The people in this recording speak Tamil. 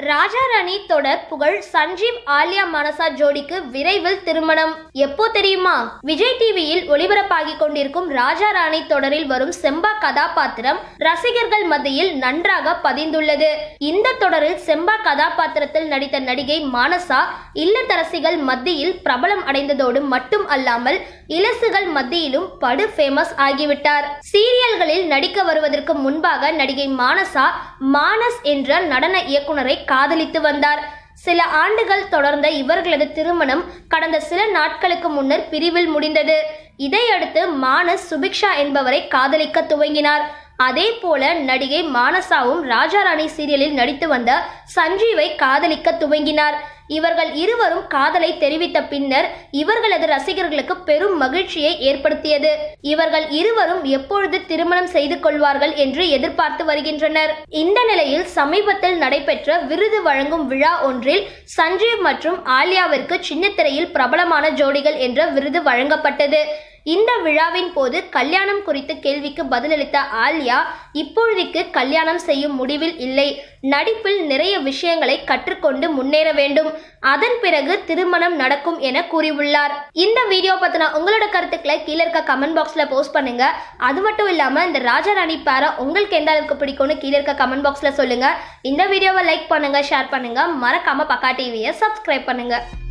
ராஜா ராணி தொடர் புகழ் சஞ்சீவ் ஆலியா மனசா ஜோடிக்கு விரைவில் திருமணம் எப்போ தெரியுமா விஜய் டிவியில் ஒளிபரப்பாகிக் கொண்டிருக்கும் ராஜா ராணி தொடரில் வரும் செம்பா கதாபாத்திரம் ரசிகர்கள் மத்தியில் நன்றாக பதிந்துள்ளது இந்த தொடரில் செம்பா கதாபாத்திரத்தில் நடித்த நடிகை மானசா இல்லத்தரசிகள் மத்தியில் பிரபலம் அடைந்ததோடு மட்டும் அல்லாமல் இலசுகள் மத்தியிலும் படு ஃபேமஸ் ஆகிவிட்டார் சீரியல்களில் நடிக்க வருவதற்கு முன்பாக நடிகை மானசா மானஸ் என்ற நடன இயக்குனரை காதலித்து வந்தார் சில ஆண்டுகள் தொடர்ந்த இவர்களது திருமணம் கடந்த சில நாட்களுக்கு முன்னர் பிரிவில் முடிந்தது இதையடுத்து மானஸ் சுபிக்ஷா என்பவரை காதலிக்க துவங்கினார் அதே போல நடிகை மானசாவும் ராஜாராணி சீரியலில் நடித்து வந்த சஞ்சீவை காதலிக்க துவங்கினார் இவர்கள் இருவரும் காதலை தெரிவித்த பின்னர் இவர்களது ரசிகர்களுக்கு பெரும் மகிழ்ச்சியை ஏற்படுத்தியது இவர்கள் இருவரும் எப்பொழுது திருமணம் செய்து கொள்வார்கள் என்று எதிர்பார்த்து வருகின்றனர் இந்த நிலையில் சமீபத்தில் நடைபெற்ற விருது வழங்கும் விழா ஒன்றில் சஞ்சீவ் மற்றும் ஆலியாவிற்கு சின்னத்திரையில் பிரபலமான ஜோடிகள் என்ற விருது வழங்கப்பட்டது இந்த விழாவின் போது கல்யாணம் குறித்து கேள்விக்கு பதிலளித்த ஆலியா இப்பொழுதைக்கு கல்யாணம் செய்யும் முடிவில் இல்லை நடிப்பில் நிறைய விஷயங்களை கற்றுக்கொண்டு முன்னேற வேண்டும் அதன் பிறகு திருமணம் நடக்கும் என கூறியுள்ளார் இந்த வீடியோ பத்தின உங்களோட கருத்துக்களை கீழே இருக்க கமெண்ட் பாக்ஸ்ல போஸ்ட் பண்ணுங்க அது மட்டும் இல்லாம இந்த ராஜாராணி பேரை உங்களுக்கு எந்த அளவுக்கு பிடிக்கும்னு கீழே இருக்க கமெண்ட் பாக்ஸ்ல சொல்லுங்க இந்த வீடியோவை லைக் பண்ணுங்க ஷேர் பண்ணுங்க மறக்காம பக்கா டிவியை சப்ஸ்கிரைப் பண்ணுங்க